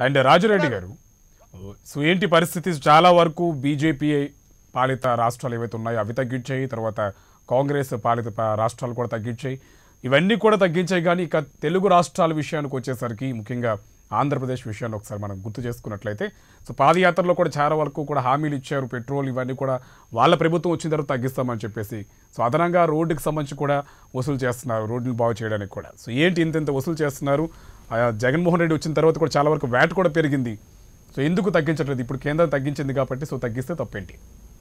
And Raju Reddy గారు so ఏంటి పరిస్థితి చాలా వరకు బీజేపీ పాలిత రాష్ట్రాలు ఏవైతే ఉన్నాయో అవి తగ్గించాయి తర్వాత కాంగ్రెస్ పాలిత ప- రాష్ట్రాలు కూడా తగ్గించాయి ఇవన్నీ కూడా తగ్గించాయి కానీ ఇక తెలుగు రాష్ట్రాల విషయానికి వచ్చేసరికి ముఖ్యంగా ఆంధ్రప్రదేశ్ విషయాన్ని ఒకసారి మనం గుర్తు చేసుకున్నట్లయితే సో పాదయాత్రలో కూడా చాలా వరకు కూడా హామీలు ఇచ్చారు పెట్రోల్ ఇవన్నీ కూడా వాళ్ళ ప్రభుత్వం వచ్చిన తర్వాత తగ్గిస్తామని చెప్పేసి సో అదనంగా రోడ్డుకి సంబంధించి కూడా వసూలు చేస్తున్నారు రోడ్డుని బాగు చేయడానికి కూడా సో ఏంటి ఇంత ఇంత వసూలు చేస్తున్నారు ఆ, జగన్మోహన్ రెడ్డి వచ్చిన తర్వాత కూడా చాలా వరకు వ్యాట్ కూడా పెరిగింది సో ఎందుకు తగ్గించట్లేదు ఇప్పుడు కేంద్రం తగ్గించింది కాబట్టి సో తగ్గిస్తే తప్పేంటి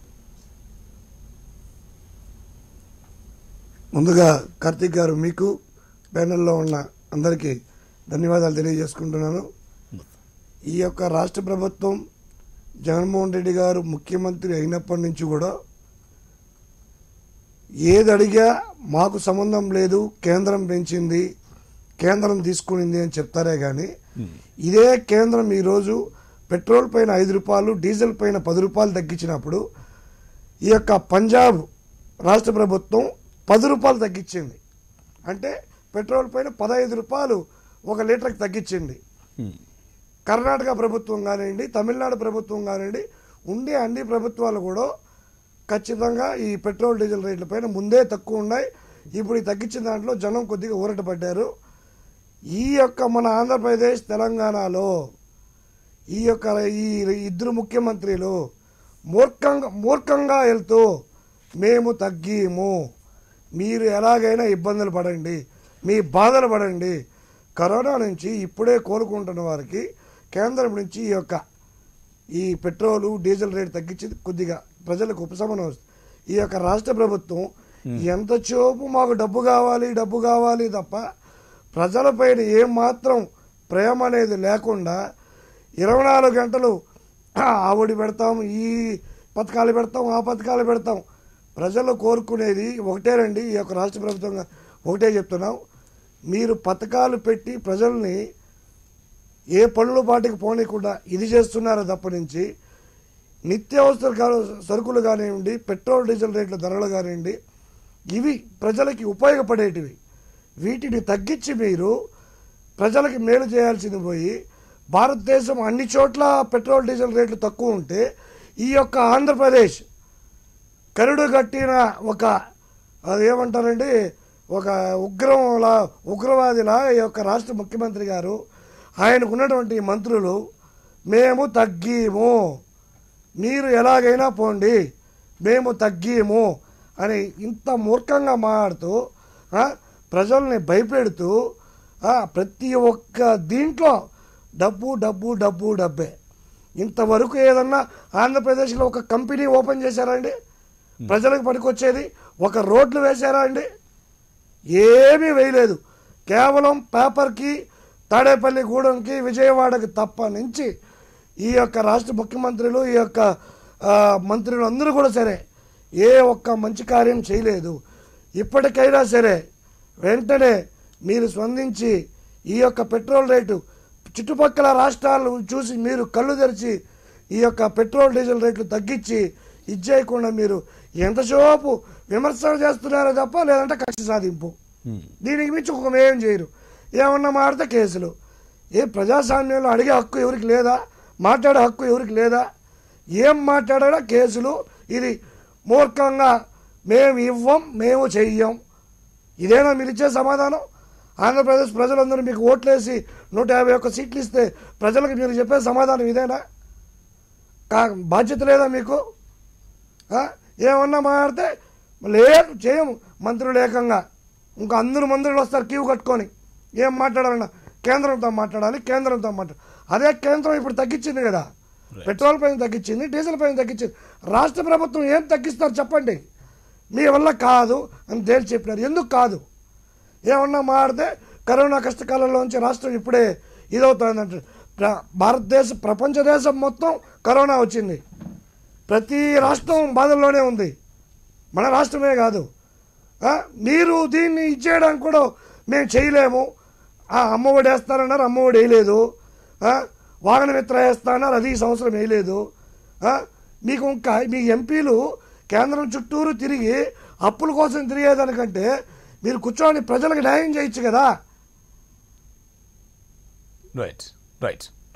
ముందుగా కార్తీక్ గారు మీకు ప్యానెల్లో ఉన్న అందరికీ ధన్యవాదాలు తెలియజేసుకుంటున్నాను ఈ యొక్క రాష్ట్ర ప్రభుత్వం జగన్మోహన్ రెడ్డి గారు ముఖ్యమంత్రి అయినప్పటి నుంచి కూడా ఏది అడిగా మాకు సంబంధం లేదు కేంద్రం పెంచింది కేంద్రం తీసుకునింది అని చెప్తారే కానీ ఇదే కేంద్రం ఈరోజు పెట్రోల్ పైన ఐదు రూపాయలు డీజిల్ పైన పది రూపాయలు తగ్గించినప్పుడు ఈ యొక్క పంజాబ్ రాష్ట్ర ప్రభుత్వం పది రూపాయలు తగ్గించింది అంటే పెట్రోల్ పైన పదహైదు రూపాయలు ఒక లీటర్కి తగ్గించింది కర్ణాటక ప్రభుత్వం కానివ్వండి తమిళనాడు ప్రభుత్వం కానివ్వండి ఉండే అన్ని ప్రభుత్వాలు కూడా ఖచ్చితంగా ఈ పెట్రోల్ డీజిల్ రేట్ల పైన ముందే తక్కువ ఉన్నాయి ఇప్పుడు ఈ తగ్గించిన దాంట్లో జనం కొద్దిగా ఊరట పడ్డారు ఈ యొక్క మన ఆంధ్రప్రదేశ్ తెలంగాణలో ఈ యొక్క ఈ ఇద్దరు ముఖ్యమంత్రులు మూర్ఖంగా మూర్ఖంగా వెళ్తూ మేము తగ్గీము మీరు ఎలాగైనా ఇబ్బందులు పడండి మీ బాధలు పడండి కరోనా నుంచి ఇప్పుడే కోలుకుంటున్న వారికి కేంద్రం నుంచి ఈ యొక్క ఈ పెట్రోలు డీజిల్ రేట్ తగ్గించి కొద్దిగా ప్రజలకు ఉపశమనం వస్తుంది ఈ యొక్క రాష్ట్ర ప్రభుత్వం ఎంత చూపు మాకు డబ్బు కావాలి డబ్బు కావాలి తప్ప ప్రజలపైన ఏం మాత్రం ప్రేమ అనేది లేకుండా ఇరవై నాలుగు గంటలు ఆవిడి పెడతాం ఈ పథకాలు పెడతాం ఆ పథకాలు పెడతాం ప్రజలు కోరుకునేది ఒకటేనండి ఈ యొక్క రాష్ట్ర ప్రభుత్వంగా ఒకటే చెప్తున్నాం మీరు పథకాలు పెట్టి ప్రజల్ని ఏ పనుల పాటికి పోనీయకుండా ఇది చేస్తున్నారో తప్ప నుంచి నిత్యావసర కా- సరుకులు కానివ్వండి పెట్రోల్ డీజిల్ రేట్ల ధరలు కానివ్వండి ఇవి ప్రజలకి ఉపయోగపడేటివి వీటిని తగ్గించి మీరు ప్రజలకి మేలు చేయాల్సింది పోయి భారతదేశం అన్ని చోట్ల పెట్రోల్ డీజిల్ రేట్లు తక్కువ ఉంటే ఈ యొక్క ఆంధ్రప్రదేశ్ కరుడు కట్టిన ఒక అది ఏమంటారండి ఒక ఉగ్రంలా ఉగ్రవాదిలా ఈ యొక్క రాష్ట్ర ముఖ్యమంత్రి గారు ఆయనకు ఉన్నటువంటి మంత్రులు మేము తగ్గీము మీరు ఎలాగైనా పోండి మేము తగ్గీము అని ఇంత మూర్ఖంగా మాట్లాడుతూ ఆ, ప్రజల్ని భయపెడుతూ ఆ, ప్రతి ఒక్క దీంట్లో డబ్బు డబ్బు డబ్బు డబ్బే ఇంతవరకు ఏదన్నా ఆంధ్రప్రదేశ్లో ఒక కంపెనీ ఓపెన్ చేశారా అండి ప్రజలకు పనికొచ్చేది ఒక రోడ్లు వేశారా అండి ఏమీ వేయలేదు కేవలం పేపర్కి తాడేపల్లి గూడెంకి విజయవాడకి తప్ప నుంచి ఈ యొక్క రాష్ట్ర ముఖ్యమంత్రులు ఈ యొక్క ఆ, మంత్రులు అందరూ కూడా సరే ఏ ఒక్క మంచి కార్యం చేయలేదు ఇప్పటికైనా సరే వెంటనే మీరు స్పందించి ఈ యొక్క పెట్రోల్ రేటు చుట్టుపక్కల రాష్ట్రాలు చూసి మీరు కళ్ళు తెరిచి ఈ యొక్క పెట్రోల్ డీజిల్ రేట్లు తగ్గించి ఇది చేయకుండా మీరు ఎంతసేపు విమర్శలు చేస్తున్నారో తప్ప లేదంటే కక్ష సాధింపు దీనికి మించి ఒక ఏం చేయరు ఏమన్నా మాడితే కేసులు ఏ ప్రజాస్వామ్యంలో అడిగే హక్కు ఎవరికి లేదా మాట్లాడే హక్కు ఎవరికి లేదా ఏం మాట్లాడా కేసులు ఇది మూర్ఖంగా మేము ఇవ్వం మేము చెయ్యం ఇదేనా మీరు ఇచ్చే సమాధానం ఆంధ్రప్రదేశ్ ప్రజలందరూ మీకు ఓట్లేసి నూట యాభై ఒక్క సీట్లు ఇస్తే ప్రజలకు మీరు చెప్పే సమాధానం ఇదేనా కా బాధ్యత లేదా మీకు ఆ? ఏమన్నా మాట్లాడితే లేదు చేయము మంత్రులు ఏకంగా ఇంకా అందరూ మంత్రులు వస్తారు క్యూ కట్టుకొని ఏం మాట్లాడాలన్నా కేంద్రంతో మాట్లాడాలి కేంద్రంతో మాట్లాడాలి అదే కేంద్రం ఇప్పుడు తగ్గించింది కదా పెట్రోల్ పైన తగ్గించింది డీజిల్ పైన తగ్గించింది రాష్ట్ర ప్రభుత్వం ఏం తగ్గిస్తారు చెప్పండి మీ వల్ల కాదు అని తేల్చి చెప్పినారు ఎందుకు కాదు ఏమన్నా మాడితే కరోనా కష్టకాలంలోంచి రాష్ట్రం ఇప్పుడే ఇదవుతుందంట ప్ర- భారతదేశ ప్రపంచ దేశం మొత్తం కరోనా వచ్చింది ప్రతి రాష్ట్రం బాధల్లోనే ఉంది మన రాష్ట్రమే కాదు ఆ, మీరు దీన్ని ఇచ్చేయడానికి కూడా మేము చేయలేము ఆ, అమ్మఒడి వేస్తారన్నారు అమ్మఒడి వేయలేదు ఆ, వాహన మిత్ర వేస్తారన్నారు అది ఈ సంవత్సరం వేయలేదు ఆ, మీకు ఇంకా మీ ఎంపీలు కేంద్రం చుట్టూరు తిరిగి అప్పుల కోసం తిరిగేదానికంటే మీరు కూర్చొని ప్రజలకు న్యాయం చేయొచ్చు కదా రైట్ రైట్ రైట్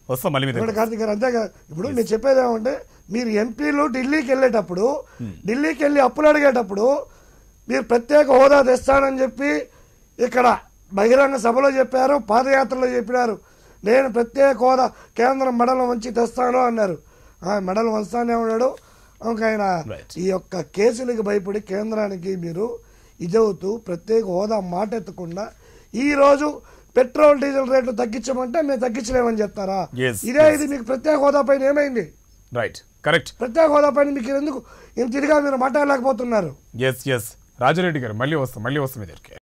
వస్తాం మళ్ళీ మీ ఇక్కడ దగ్గర కార్తీక్ గారు అంతే కదా ఇప్పుడు నేను చెప్పేది ఏమంటే మీరు ఎంపీలు ఢిల్లీకి వెళ్ళేటప్పుడు ఢిల్లీకి వెళ్ళి అప్పులు అడిగేటప్పుడు మీరు ప్రత్యేక హోదా తెస్తానని చెప్పి ఇక్కడ బహిరంగ సభలో చెప్పారు పాదయాత్రలో చెప్పినారు నేను ప్రత్యేక హోదా కేంద్రం మెడలు వంచి తెస్తాను అన్నారు ఆ మెడలు వంచుతానే ఉన్నాడు ఇంకా ఆయన Right. ఈ యొక్క కేసులకు భయపడి కేంద్రానికి మీరు ఇదవుతూ ప్రత్యేక హోదా మాట ఎత్తకుండా ఈ రోజు పెట్రోల్ డీజిల్ రేట్లు తగ్గించమంటే మేము తగ్గించలేమని చెప్తారా Yes, ఇదే yes. ఇది మీకు ప్రత్యేక హోదా పైన ఏమైంది రైట్ కరెక్ట్ ప్రత్యేక హోదా పైన మీకు ఎందుకు ఇంత ఇదిగా మీరు మాట్లాడలేకపోతున్నారు ఎస్ ఎస్ రాజారెడ్డి గారు మళ్ళీ వస్తాం మళ్ళీ వస్తాం మీ దగ్గరికి